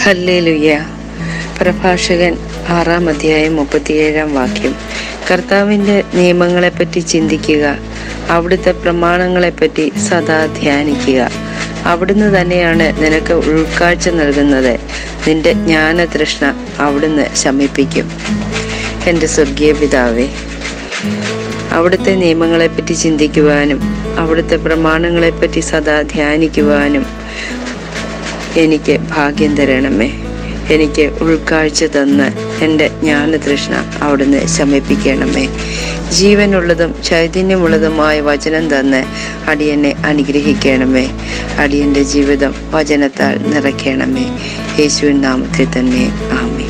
Hallelujah പ്രഭാഷകൻ ആറാം അധ്യായം മുപ്പത്തിയേഴാം വാക്യം കർത്താവിൻ്റെ നിയമങ്ങളെപ്പറ്റി ചിന്തിക്കുക അവിടുത്തെ പ്രമാണങ്ങളെപ്പറ്റി സദാ ധ്യാനിക്കുക അവിടുന്ന് തന്നെയാണ് നിനക്ക് ഉൾക്കാഴ്ച നൽകുന്നത് നിന്റെ ജ്ഞാനതൃഷ്ണ അവിടുന്ന് ശമിപ്പിക്കും എൻ്റെ സ്വർഗീയ പിതാവേ അവിടുത്തെ നിയമങ്ങളെപ്പറ്റി ചിന്തിക്കുവാനും അവിടുത്തെ പ്രമാണങ്ങളെപ്പറ്റി സദാ ധ്യാനിക്കുവാനും എനിക്ക് ഭാഗ്യം തരണമേ എനിക്ക് ഉൾക്കാഴ്ച തന്ന് എൻ്റെ ജ്ഞാനതൃഷ്ണ അവിടുന്ന് ശമിപ്പിക്കണമേ ജീവനുള്ളതും ചൈതന്യമുള്ളതുമായ വചനം തന്ന് അടിയനെ അനുഗ്രഹിക്കണമേ അടിയൻ്റെ ജീവിതം വചനത്താൽ നിറയ്ക്കണമേ യേശുവിൻ നാമത്തിൽ തന്നെ ആമേ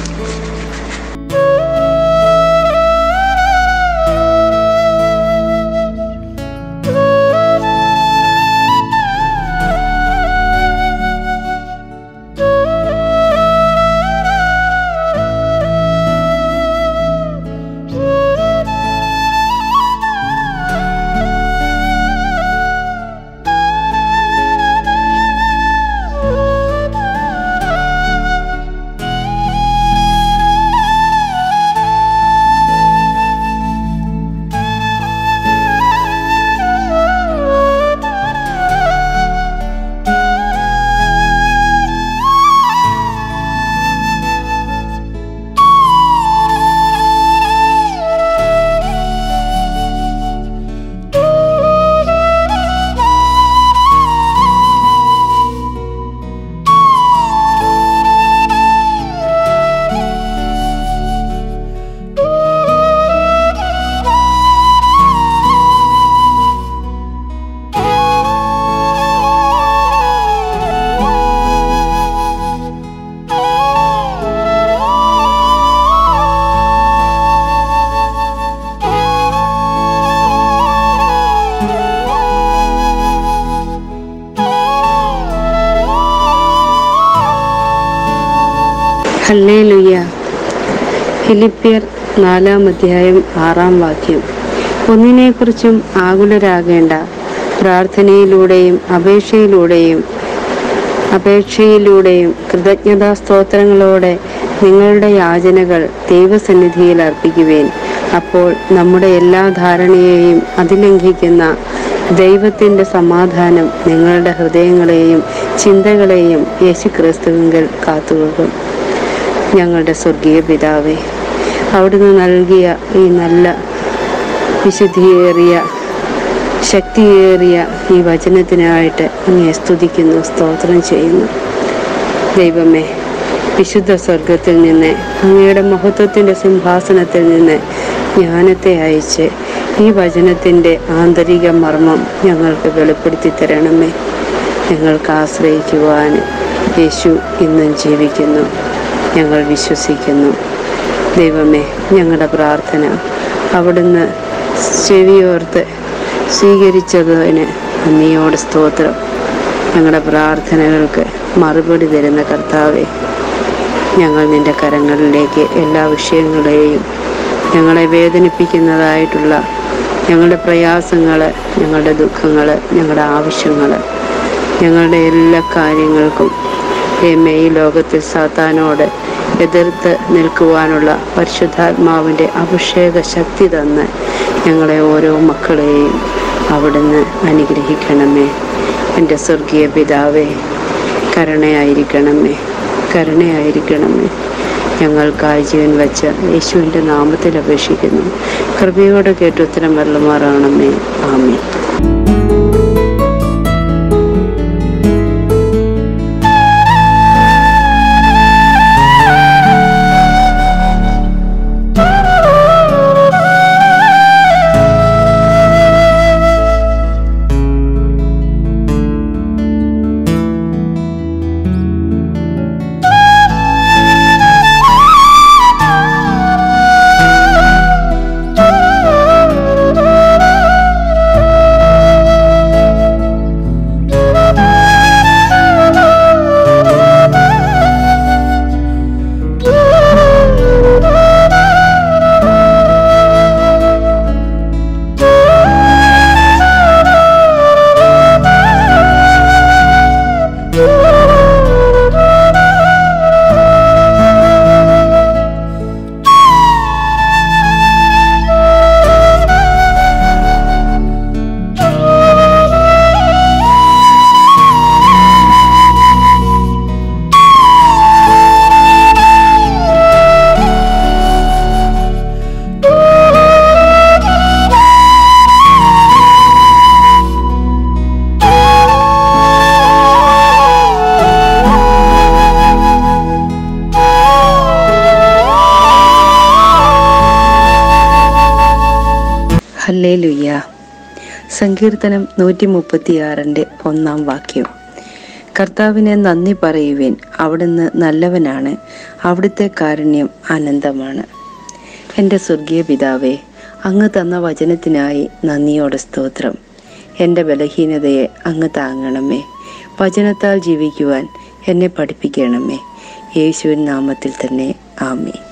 ഹല്ലേലുയ്യ ഫിലിപ്പിയർ നാലാം അധ്യായം ആറാം വാക്യം ഒന്നിനെക്കുറിച്ചും ആകുലരാകേണ്ട പ്രാർത്ഥനയിലൂടെയും അപേക്ഷയിലൂടെയും അപേക്ഷയിലൂടെയും കൃതജ്ഞതാ സ്തോത്രങ്ങളോടെ നിങ്ങളുടെ യാചനകൾ ദൈവസന്നിധിയിൽ അർപ്പിക്കുവേൻ അപ്പോൾ നമ്മുടെ എല്ലാ ധാരണയെയും അതിലംഘിക്കുന്ന ദൈവത്തിൻ്റെ സമാധാനം നിങ്ങളുടെ ഹൃദയങ്ങളെയും ചിന്തകളെയും യേശുക്രിസ്തുവിങ്കൽ കാത്തുകൊള്ളും ഞങ്ങളുടെ സ്വർഗീയ പിതാവേ അവിടുന്ന് നൽകിയ ഈ നല്ല വിശുദ്ധിയേറിയ ശക്തിയേറിയ ഈ വചനത്തിനായിട്ട് അങ്ങയെ സ്തുതിക്കുന്നു സ്തോത്രം ചെയ്യുന്നു ദൈവമേ വിശുദ്ധ സ്വർഗത്തിൽ നിന്ന് അങ്ങയുടെ മഹത്വത്തിൻ്റെ സിംഹാസനത്തിൽ നിന്ന് ജ്ഞാനത്തെ അയച്ച് ഈ വചനത്തിൻ്റെ ആന്തരിക മർമ്മം ഞങ്ങൾക്ക് വെളിപ്പെടുത്തി തരണമേ ഞങ്ങൾക്ക് ആശ്രയിക്കുവാൻ യേശു ഇന്നും ജീവിക്കുന്നു ഞങ്ങൾ വിശ്വസിക്കുന്നു ദൈവമേ ഞങ്ങളുടെ പ്രാർത്ഥന അവിടുന്ന് ചെവിയോർത്ത് സ്വീകരിച്ചതിന് നന്ദിയോട് സ്തോത്രം ഞങ്ങളുടെ പ്രാർത്ഥനകൾക്ക് മറുപടി തരുന്ന കർത്താവെ ഞങ്ങൾ നിന്റെ കരങ്ങളിലേക്ക് എല്ലാ വിഷയങ്ങളെയും ഞങ്ങളെ വേദനിപ്പിക്കുന്നതായിട്ടുള്ള ഞങ്ങളുടെ പ്രയാസങ്ങൾ ഞങ്ങളുടെ ദുഃഖങ്ങൾ ഞങ്ങളുടെ ആവശ്യങ്ങൾ ഞങ്ങളുടെ എല്ലാ കാര്യങ്ങൾക്കും ദൈവമേ, ഈ ലോകത്തിൽ സാത്താനോട് എതിർത്ത് നിൽക്കുവാനുള്ള പരിശുദ്ധാത്മാവിൻ്റെ അഭിഷേക ശക്തി തന്ന് ഞങ്ങളെ ഓരോ മക്കളെയും അവിടുന്ന് അനുഗ്രഹിക്കണമേ എൻ്റെ സ്വർഗീയ പിതാവേ കരുണയായിരിക്കണമേ കരുണയായിരിക്കണമേ ഞങ്ങൾക്കായി ജീവൻ വച്ച യേശുവിൻ്റെ നാമത്തിൽ അപേക്ഷിക്കുന്നു കൃപയോടെ കേട്ട് ഉത്തരം വരളുമാറാണമേ ആമേ Thank you. ഹല്ലേ ലുയ്യ സങ്കീർത്തനം നൂറ്റി മുപ്പത്തിയാറിൻ്റെ ഒന്നാം വാക്യം കർത്താവിനെ നന്ദി പറയുവിൻ അവിടുന്ന് നല്ലവനാണ് അവിടുത്തെ കാരുണ്യം അനന്തമാണ് എൻ്റെ സ്വർഗീയ പിതാവേ അങ്ങ് തന്ന വചനത്തിനായി നന്ദിയോടെ സ്തോത്രം എൻ്റെ ബലഹീനതയെ അങ്ങ് താങ്ങണമേ വചനത്താൽ ജീവിക്കുവാൻ എന്നെ പഠിപ്പിക്കണമേ യേശുവിൻ നാമത്തിൽ തന്നെ ആമേ